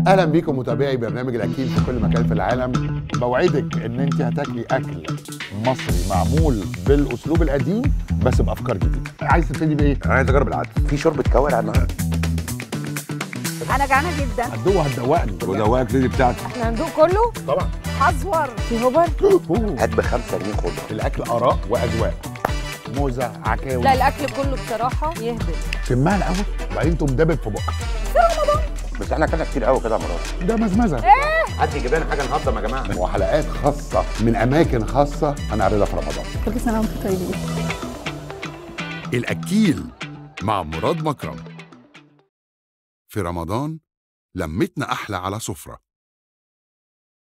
اهلا بيكم متابعي برنامج الاكيل في كل مكان في العالم بوعدك ان انت هتاكلي اكل مصري معمول بالاسلوب القديم بس بافكار جديده عايز تبتدي بايه انا عايز اجرب العدس في شوربه كوارع النهارده انا جعانه جدا هتدوق هتدوقني ودواك دي بتاعتي احنا هندوق كله طبعا حزور في هوبر هات بخمسة جنيه خضره الاكل اراء واذواق موزه عكاوي لا الاكل كله بصراحه يهبل شمها الاول وبعدين تقوم دابب في بقك بس احنا كنا كتير قوي كده يا مرات ده مزمزه حد يجيب لنا حاجه نهضم يا جماعه وحلقات خاصه من اماكن خاصه هنعرضها في رمضان كل سنه وانتم طيبين الأكيل مع مراد مكرم في رمضان لمتنا أحلى على سفرة